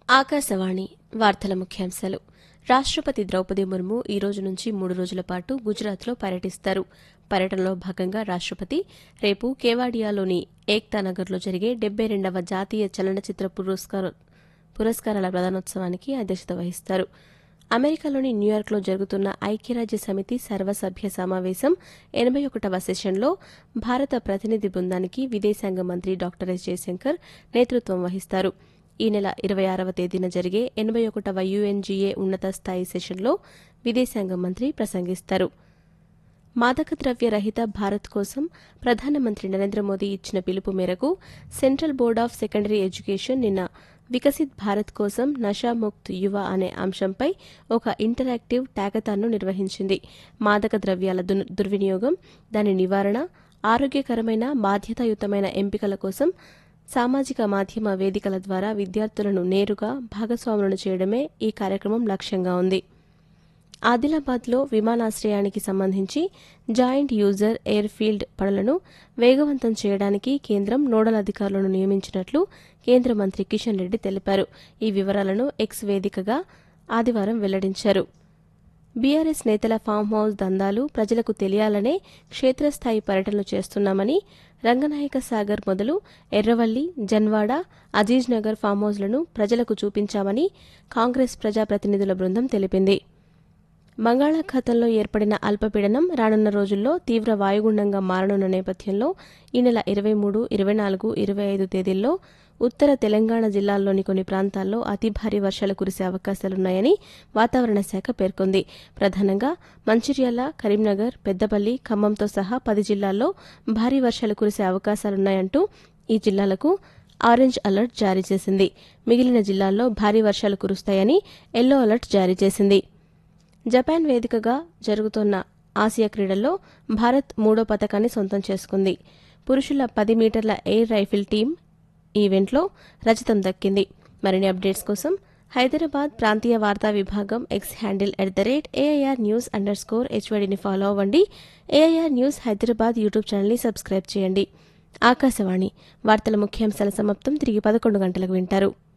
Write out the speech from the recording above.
ఆకాశవాణి వార్తల ముఖ్యాంశాలు రాష్ట్రపతి ద్రౌపది ముర్ము ఈ రోజు నుంచి మూడు రోజుల పాటు గుజరాత్లో పర్యటిస్తారు పర్యటనలో భాగంగా రాష్ట్రపతి రేపు కేవాడియాలోని ఏక్తా నగర్లో జరిగే డెబ్బై రెండవ జాతీయ చలనచిత్ర పురస్కార పురస్కారాల ప్రదానోత్సవానికి అధ్యక్షత వహిస్తారు అమెరికాలోని న్యూయార్క్లో జరుగుతున్న ఐక్యరాజ్య సమితి సర్వసభ్య సమావేశం ఎనభై ఒకటవ సెషన్లో భారత ప్రతినిధి బృందానికి విదేశాంగ మంత్రి డాక్టర్ ఎస్ జయశంకర్ నేతృత్వం వహిస్తారు ఈ నెల ఇరవై ఆరవ తేదీన జరిగే ఎనభై ఒకటవ యుఎన్జీఏ ఉన్నత స్థాయి సెషన్లో విదేశాంగ మంత్రి ప్రసంగిస్తారు మాదక ద్రవ్య రహిత భారత్ కోసం ప్రధానమంత్రి నరేంద్ర మోదీ ఇచ్చిన పిలుపు మేరకు Central Board of Secondary Education నిన్న వికసిత్ భారత్ కోసం నషాముక్త్ యువ అనే అంశంపై ఒక ఇంటరాక్టివ్ టాకతాన్ను నిర్వహించింది మాదక ద్రవ్యాల దుర్- దుర్వినియోగం దాని నివారణ ఆరోగ్యకరమైన బాధ్యతాయుతమైన ఎంపికల కోసం సామాజిక మాధ్యమ వేదికల ద్వారా విద్యార్థులను నేరుగా భాగస్వాములను చేయడమే ఈ కార్యక్రమం లక్ష్యంగా ఉంది ఆదిలాబాద్లో విమానాశ్రయానికి సంబంధించి జాయింట్ యూజర్ ఎయిర్ ఫీల్డ్ పనులను వేగవంతం చేయడానికి కేంద్రం నోడల్ అధికారులను నియమించినట్లు కేంద్ర మంత్రి కిషన్ రెడ్డి తెలిపారు ఈ వివరాలను ఎక్స్ వేదికగా ఆదివారం వెల్లడించారు బీఆర్ఎస్ నేతల ఫామ్ హౌస్ దందాలు ప్రజలకు తెలియాలనే క్షేత్రస్థాయి పర్యటనలు చేస్తున్నామని రంగనాయక సాగర్ మొదలు ఎర్రవల్లి జన్వాడ అజీజ్ నగర్ ఫామ్ హౌస్లను ప్రజలకు చూపించామని కాంగ్రెస్ ప్రజాప్రతినిధుల బృందం తెలిపింది బంగాళాఖాతంలో ఏర్పడిన అల్పపీడనం రానున్న రోజుల్లో తీవ్ర వాయుగుండంగా మారనున్న నేపథ్యంలో ఈ నెల ఇరవై మూడు ఇరవై నాలుగు ఇరవై ఐదు తేదీల్లో ఉత్తర తెలంగాణ జిల్లాల్లోని కొన్ని ప్రాంతాల్లో అతి భారీ వర్షాలు కురిసే అవకాశాలున్నాయని వాతావరణ శాఖ పేర్కొంది ప్రధానంగా మంచిర్యాల కరీంనగర్ పెద్దపల్లి ఖమ్మంతో సహా పది జిల్లాల్లో భారీ వర్షాలు కురిసే అవకాశాలున్నాయంటూ ఈ జిల్లాలకు ఆరెంజ్ అలర్ట్ జారీ చేసింది మిగిలిన జిల్లాల్లో భారీ వర్షాలు కురుస్తాయని ఎల్లో అలర్ట్ జారీ చేసింది జపాన్ వేదికగా జరుగుతున్న ఆసియా క్రీడల్లో భారత్ మూడో పథకాన్ని సొంతం చేసుకుంది పురుషుల పది మీటర్ల ఎయిర్ రైఫిల్ టీం ఈవెంట్లో రజతం దక్కింది మరిన్ని అప్డేట్స్ కోసం హైదరాబాద్ ప్రాంతీయ వార్తా విభాగం X handle at the rate AIR news underscore స్కోర్ హెచ్వైడిని ఫాలో అవ్వండి ఏఐఆర్ న్యూస్ హైదరాబాద్ యూట్యూబ్ ఛానల్ని సబ్స్క్రైబ్ చేయండి ఆకాశవాణి వార్తల ముఖ్యాంశాల సమాప్తం తిరిగి పదకొండు గంటలకు వింటారు